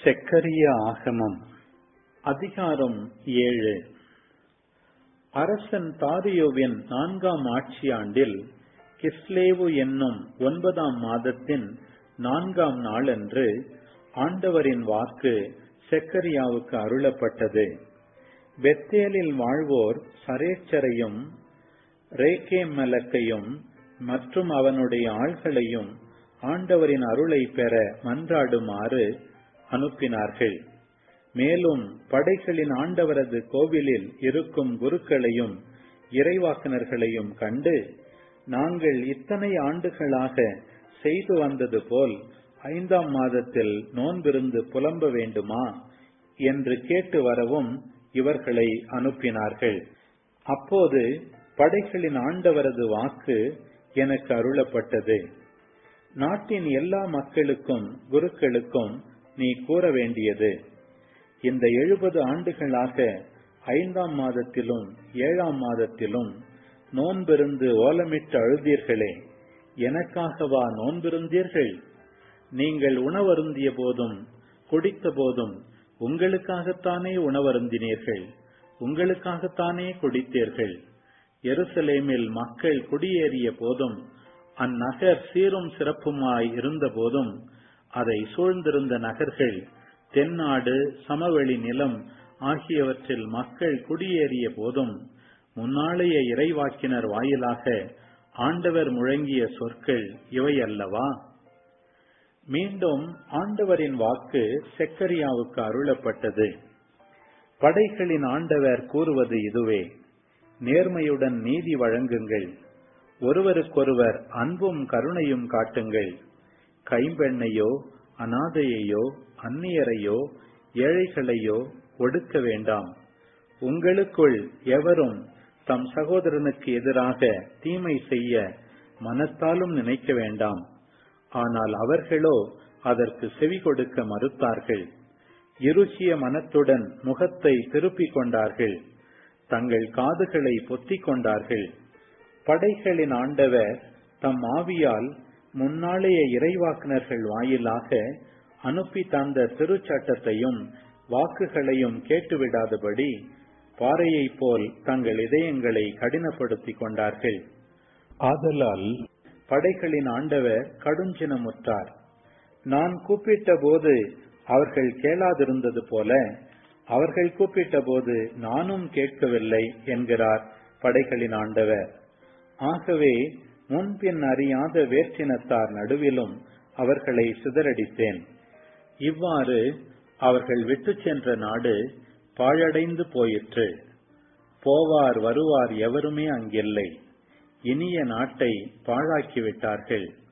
செக்கரிய ஆகமம் அதிகாரம் ஏழு அரசன் தாரியோவின் நான்காம் ஆட்சியாண்டில் கிஸ்லேவு என்னும் ஒன்பதாம் மாதத்தின் நான்காம் நாளன்று ஆண்டவரின் வாக்கு செக்கரியாவுக்கு அருளப்பட்டது பெத்தேலில் வாழ்வோர் சரேச்சரையும் ரேக்கேமலக்கையும் மற்றும் அவனுடைய ஆள்களையும் ஆண்டவரின் அருளை பெற மன்றாடுமாறு அனுப்பினார்கள் மேலும் படைகளின் ஆண்டவரது கோவிலில் இருக்கும் குருக்களையும் இறைவாக்கினர்களையும் கண்டு நாங்கள் இத்தனை ஆண்டுகளாக செய்து வந்தது போல் ஐந்தாம் மாதத்தில் நோன்பிருந்து புலம்ப வேண்டுமா என்று கேட்டு வரவும் இவர்களை அனுப்பினார்கள் அப்போது படைகளின் ஆண்டவரது வாக்கு எனக்கு அருளப்பட்டது நாட்டின் எல்லா மக்களுக்கும் குருக்களுக்கும் நீ கூற வேண்டியது இந்த எழுபது ஆண்டுகளாக ஐந்தாம் மாதத்திலும் ஏழாம் மாதத்திலும் நோன்பிருந்து ஓலமிட்டு அழுதீர்களே எனக்காகவா நோன்பிருந்தீர்கள் நீங்கள் உணவருந்திய போதும் குடித்த போதும் உங்களுக்காகத்தானே உணவருந்தினீர்கள் உங்களுக்காகத்தானே குடித்தீர்கள் எருசலேமில் மக்கள் குடியேறிய போதும் அந்நகர் சீரும் சிறப்புமாய் இருந்த போதும் அதை சூழ்ந்திருந்த நகர்கள் தென்னாடு சமவெளி நிலம் ஆகியவற்றில் மக்கள் குடியேறிய போதும் முன்னாளைய இறைவாக்கினர் வாயிலாக ஆண்டவர் முழங்கிய சொற்கள் இவை அல்லவா மீண்டும் ஆண்டவரின் வாக்கு செக்கரியாவுக்கு அருளப்பட்டது படைகளின் ஆண்டவர் கூறுவது இதுவே நேர்மையுடன் நீதி வழங்குங்கள் ஒருவருக்கொருவர் அன்பும் கருணையும் காட்டுங்கள் கைம்பெண்ணையோ அனாதையையோ அந்நியரையோ ஏழைகளையோ ஒடுக்க வேண்டாம் உங்களுக்குள் எவரும் தம் சகோதரனுக்கு எதிராக தீமை செய்ய மனத்தாலும் நினைக்க வேண்டாம் ஆனால் அவர்களோ அதற்கு செவி கொடுக்க மறுத்தார்கள் இருசிய மனத்துடன் முகத்தை திருப்பிக் கொண்டார்கள் தங்கள் காதுகளை பொத்திக் கொண்டார்கள் படைகளின் ஆண்டவர் தம் ஆவியால் முன்னாளைய இறைவாக்குனர்கள் வாயிலாக அனுப்பி தந்த திருச்சட்டத்தையும் வாக்குகளையும் கேட்டுவிடாதபடி பாறையைப் போல் தங்கள் இதயங்களை கடினப்படுத்திக் கொண்டார்கள் ஆதலால் படைகளின் ஆண்டவர் கடுஞ்சினமுற்றார் நான் கூப்பிட்ட போது அவர்கள் கேளாதிருந்தது போல அவர்கள் கூப்பிட்ட போது நானும் கேட்கவில்லை என்கிறார் படைகளின் ஆண்டவர் ஆகவே முன்பின் அறியாத வேற்றினத்தார் நடுவிலும் அவர்களை சிதறடித்தேன் இவ்வாறு அவர்கள் விட்டு சென்ற நாடு பாழடைந்து போயிற்று போவார் வருவார் எவருமே அங்கில்லை இனிய நாட்டை பாழாக்கிவிட்டார்கள்